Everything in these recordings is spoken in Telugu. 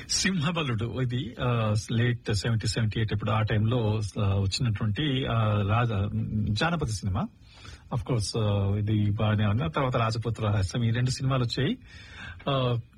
సింహబలుడు ఇది లేట్ సెవెంటీ సెవెంటీ ఎయిట్ ఇప్పుడు ఆ టైంలో వచ్చినటువంటి ఆ, రాజ జానపద సినిమా అఫ్ కోర్స్ ఇది బాగానే ఉంది ఆ తర్వాత రాజపుత్ర రహస్యం ఈ రెండు సినిమాలు వచ్చాయి ఆ,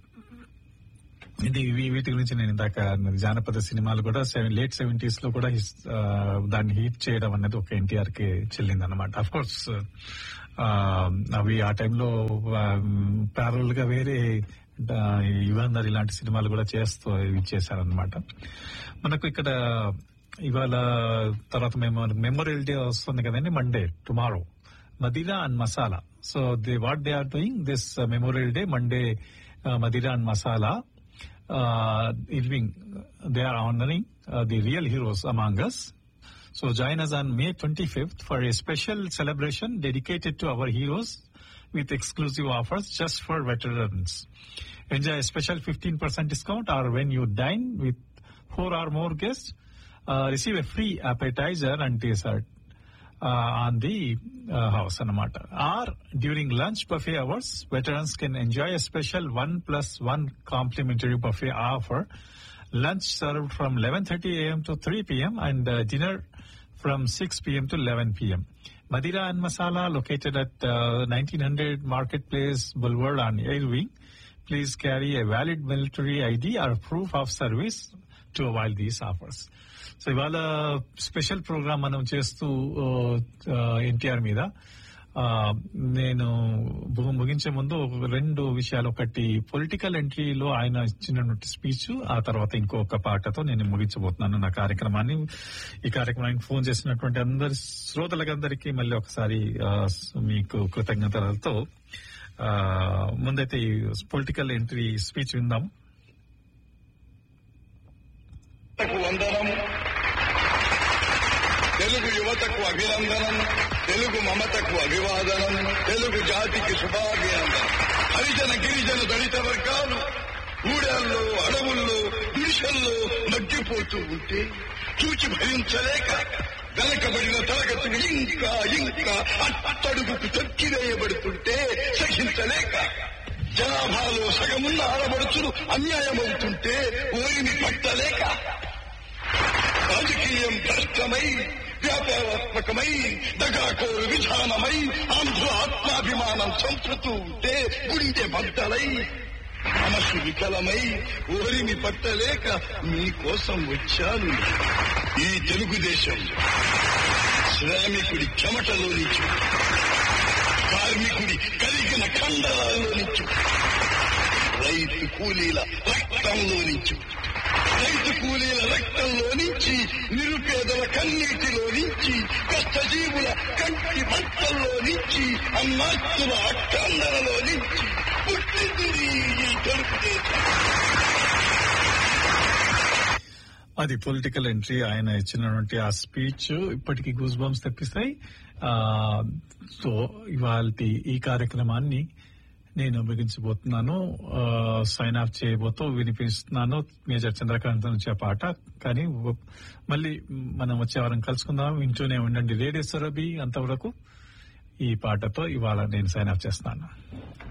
ఇది వీ- వీటి గురించి నేను ఇందాక అన్నది. జానపద సినిమాలు కూడా సెవెన్ లేట్ సెవెంటీస్ లో కూడా హిస్- ఆ, దాన్ని హీట్ చేయడం అనేది ఒక ఎన్టీఆర్ కి చెల్లింది అనమాట అఫ్ కోర్స్ అవి ఆ టైంలో ప్యారల్ గా వేరే ఆ, యుగంధర్ ఇలాంటి సినిమాలు కూడా చేస్తూ ఇచ్చేసారనమాట మనకు ఇక్కడ ఇవాళ తర్వాత మేము మెమోరియల్ డే వస్తుంది కదండి Monday tomorrow Madira and Masala so they what they are doing this memorial day Monday Madira and Masala uh, Irving, they are honoring uh, the real heroes among us. So join us on May 25th for a special celebration dedicated to our heroes with exclusive offers just for veterans. Enjoy a special 15% discount or when you dine with four or more guests, uh, receive a free appetizer and dessert. uh, on the uh, house అన్నమాట or during lunch buffet hours veterans can enjoy a special one plus one complimentary buffet offer lunch serve from eleven thirty AM to three PM and dinner from 6 p.m. to 11 p.m. Madira and Masala located at uh, 1900 Marketplace Boulevard on Irving. Please carry a valid military ID or proof of service to avail these offers. So ఇవాళ స్పెషల్ ప్రోగ్రామ్ మనం చేస్తూ ఎన్టీఆర్ మీద ఆ, నేను ము- ముగించే ముందు ఒక రెండు విషయాలు ఒకటి పొలిటికల్ ఎంట్రీలో ఆయన ఇచ్చినటువంటి స్పీచ్ ఆ తర్వాత ఇంకొక పాటతో నేను ముగించబోతున్నాను నా కార్యక్రమాన్ని ఈ కార్యక్రమానికి ఫోన్ చేసినటువంటి అందరి శ్రోతలకందరికీ మళ్ళీ ఒకసారి ఆ, మీకు కృతజ్ఞతలతో ఆ, ముందైతే ఈ పొలిటికల్ ఎంట్రీ స్పీచ్ విందాం యువతకు వందనం తెలుగు యువతకు అభినందనం తెలుగు మమతకు అభివాదనం తెలుగు జాతికి శుభాభినందనం హరిజన గిరిజన దళిత వర్గాలు ఊడల్లో అడవుల్లో గుడిసెల్లో మగ్గిపోతూ ఉంటే చూచి భరించలేక వెనకబడిన తరగతులు ఇంకా ఇంకా అట్టడుగుకు తొక్కివేయబడుతుంటే సహించలేక జనాభాలో సగమున్న ఆడబడుచులు అన్యాయమవుతుంటే ఓరిని పట్టలేక రాజకీయం భ్రష్టమై వ్యాపారాత్మకమై దగాకోరు విధానమై ఆంధ్ర ఆత్మాభిమానం చంపుతూ ఉంటే గుండె బద్దలై మనసు వికలమై ఓరిని పట్టలేక మీకోసం వచ్చాను ఈ తెలుగుదేశం శ్రామికుడి చెమటలో నుంచి కార్మికుడి కలిగిన కండరాల్లో నుంచి రైతు కూలీల రక్తంలో నుంచి రైతు కూలీల రక్తంలో నుంచి నిరుపేదల కన్నీటిలో నుంచి కష్టజీవుల కంటి బట్టల్లో నుంచి అన్నాస్తుల అక్కందరలో నుంచి పుట్టింది ఈ తెలుగుదేశం అది పొలిటికల్ ఎంట్రీ ఆయన ఇచ్చినటువంటి ఆ స్పీచ్ ఇప్పటికీ గూస్ బంప్స్ తెప్పిస్తాయి ఆ, సో ఇవాళ ఈ కార్యక్రమాన్ని నేను ముగించబోతున్నాను ఆ, సైన్ ఆఫ్ చేయబోతూ వినిపిస్తున్నాను మేజర్ చంద్రకాంత్ నుంచి ఆ పాట కానీ వ- మళ్ళీ మనం వచ్చే వారం కలుసుకుందాం వింటూనే ఉండండి రేడియో సరబి అంతవరకు ఈ పాటతో ఇవాళ నేను సైన్ ఆఫ్ చేస్తున్నాను